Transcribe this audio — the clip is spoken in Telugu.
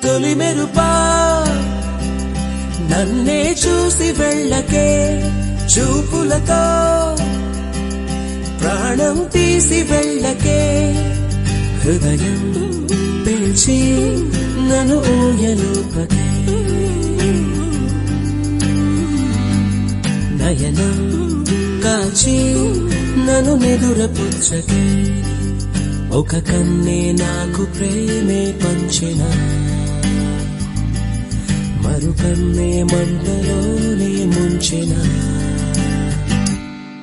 తొలి మెరుపా నన్నే చూసి వెళ్ళకే చూపులతో ప్రాణం తీసి వెళ్ళకే హృదయం పిలిచి నన్ను ఊయలుపకే నయనం కాచి నన్ను నిదురపుచ్చకే ఒక కన్నే నాకు ప్రేమే పంచిన మరు కన్నే మంటలోనే ముంచిన